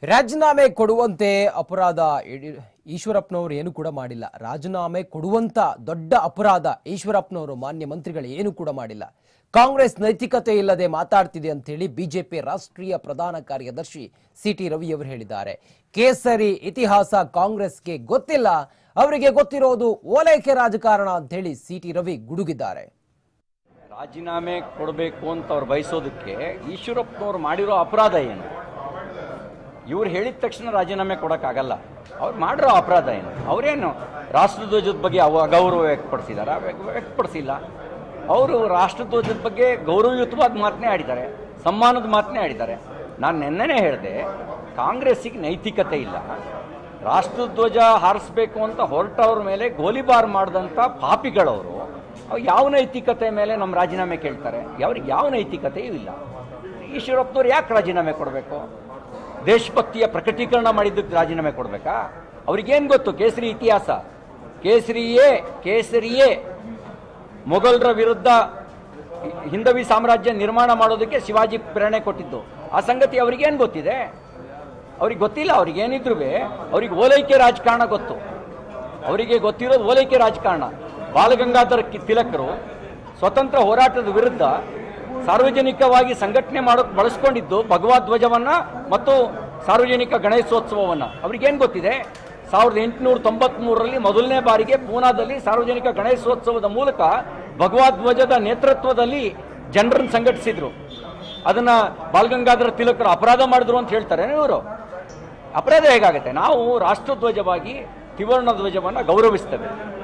ರಾಜೀನಾಮೆ ಕೊಡುವಂತೆ ಅಪರಾಧ ಯಡಿ- ಈಶ್ವರಪ್ಪನವರು ಏನು ಕೂಡ ಮಾಡಿಲ್ಲ ರಾಜೀನಾಮೆ ಕೊಡುವಂತ ದೊಡ್ಡ ಅಪರಾಧ ಈಶ್ವರಪ್ಪನವರು ಮಾನ್ಯ ಮಂತ್ರಿಗಳು ಏನು ಕೂಡ ಮಾಡಿಲ್ಲ ಕಾಂಗ್ರೆಸ್ ನೈತಿಕತೆ ಇಲ್ಲದೆ ಮಾತಾಡ್ತಿದೆ ಅಂತ ಹೇಳಿ ಬಿಜೆಪಿ ರಾಷ್ಟ್ರೀಯ ಪ್ರಧಾನ ಕಾರ್ಯದರ್ಶಿ ಸಿಟಿ ರವಿ ಅವರು ಹೇಳಿದ್ದಾರೆ ಕೇಸರಿ ಇತಿಹಾಸ ಕಾಂಗ್ರೆಸ್ಗೆ ಗೊತ್ತಿಲ್ಲ ಅವರಿಗೆ ಗೊತ್ತಿರೋದು ಓಲೈಕೆ ರಾಜಕಾರಣ ಅಂತ ಹೇಳಿ ಸಿಟಿ ರವಿ ಗುಡುಗಿದ್ದಾರೆ ರಾಜೀನಾಮೆ ಕೊಡಬೇಕು ಅಂತ ಅವ್ರು ಬಯಸೋದಕ್ಕೆ ಈಶ್ವರಪ್ಪನವ್ರು ಮಾಡಿರೋ ಅಪರಾಧ ಏನು ಇವ್ರು ಹೇಳಿದ ತಕ್ಷಣ ರಾಜೀನಾಮೆ ಕೊಡೋಕ್ಕಾಗಲ್ಲ ಅವ್ರು ಮಾಡಿರೋ ಅಪರಾಧ ಏನು ಅವರೇನು ರಾಷ್ಟ್ರಧ್ವಜದ ಬಗ್ಗೆ ಅವ ಅಗೌರವ ವ್ಯಕ್ತಪಡಿಸಿದಾರ ವ್ಯಕ್ತಪಡಿಸಿಲ್ಲ ಅವರು ರಾಷ್ಟ್ರಧ್ವಜದ ಬಗ್ಗೆ ಗೌರವಯುತವಾದ ಮಾತನ್ನೇ ಆಡಿದ್ದಾರೆ ಸಮ್ಮಾನದ ಮಾತನ್ನೇ ಆಡಿದ್ದಾರೆ ನಾನು ನಿನ್ನೆನೇ ಹೇಳಿದೆ ಕಾಂಗ್ರೆಸ್ಸಿಗೆ ನೈತಿಕತೆ ಇಲ್ಲ ರಾಷ್ಟ್ರಧ್ವಜ ಹಾರಿಸ್ಬೇಕು ಅಂತ ಹೊರಟವ್ರ ಮೇಲೆ ಗೋಲಿಬಾರ್ ಮಾಡಿದಂಥ ಪಾಪಿಗಳವರು ಅವ್ ಯಾವ ನೈತಿಕತೆ ಮೇಲೆ ನಮ್ಮ ರಾಜೀನಾಮೆ ಕೇಳ್ತಾರೆ ಅವ್ರಿಗೆ ಯಾವ ನೈತಿಕತೆಯೂ ಇಲ್ಲ ಈಶ್ವರಪ್ಪನವ್ರು ಯಾಕೆ ರಾಜೀನಾಮೆ ಕೊಡಬೇಕು ದೇಶಭಕ್ತಿಯ ಪ್ರಕಟೀಕರಣ ಮಾಡಿದ್ದಕ್ಕೆ ರಾಜೀನಾಮೆ ಕೊಡಬೇಕಾ ಅವ್ರಿಗೇನು ಗೊತ್ತು ಕೇಸರಿ ಇತಿಹಾಸ ಕೇಸರಿಯೇ ಕೇಸರಿಯೇ ಮೊಘಲರ ವಿರುದ್ಧ ಹಿಂದವಿ ಸಾಮ್ರಾಜ್ಯ ನಿರ್ಮಾಣ ಮಾಡೋದಕ್ಕೆ ಶಿವಾಜಿ ಪ್ರೇರಣೆ ಕೊಟ್ಟಿದ್ದು ಆ ಸಂಗತಿ ಅವ್ರಿಗೇನು ಗೊತ್ತಿದೆ ಅವ್ರಿಗೆ ಗೊತ್ತಿಲ್ಲ ಅವ್ರಿಗೇನಿದ್ರು ಅವ್ರಿಗೆ ಓಲೈಕೆ ರಾಜಕಾರಣ ಗೊತ್ತು ಅವರಿಗೆ ಗೊತ್ತಿರೋದು ಓಲೈಕೆ ರಾಜಕಾರಣ ಬಾಲಗಂಗಾಧರ ಕಿ- ತಿಲಕರು ಸ್ವತಂತ್ರ ಹೋರಾಟದ ವಿರುದ್ಧ ಸಾರ್ವಜನಿಕವಾಗಿ ಸಂಘಟನೆ ಮಾಡೋಕೆ ಬಳಸ್ಕೊಂಡಿದ್ದು ಭಗವದ್ ಧ್ವಜವನ್ನ ಮತ್ತು ಸಾರ್ವಜನಿಕ ಗಣೇಶೋತ್ಸವವನ್ನು ಅವ್ರಿಗೇನು ಗೊತ್ತಿದೆ ಸಾವಿರದ ಎಂಟುನೂರ ತೊಂಬತ್ಮೂರರಲ್ಲಿ ಮೊದಲನೇ ಬಾರಿಗೆ ಪೂನಾದಲ್ಲಿ ಸಾರ್ವಜನಿಕ ಗಣೇಶೋತ್ಸವದ ಮೂಲಕ ಭಗವದ್ ಧ್ವಜದ ನೇತೃತ್ವದಲ್ಲಿ ಜನರನ್ನು ಸಂಘಟಿಸಿದ್ರು ಅದನ್ನ ಬಾಲಗಂಗಾಧರ ತಿಲಕರು ಅಪರಾಧ ಮಾಡಿದ್ರು ಅಂತ ಹೇಳ್ತಾರೆ ಇವರು ಅಪರಾಧ ಹೇಗಾಗುತ್ತೆ ನಾವು ರಾಷ್ಟ್ರಧ್ವಜವಾಗಿ ತ್ರಿವರ್ಣ ಧ್ವಜವನ್ನು ಗೌರವಿಸ್ತೇವೆ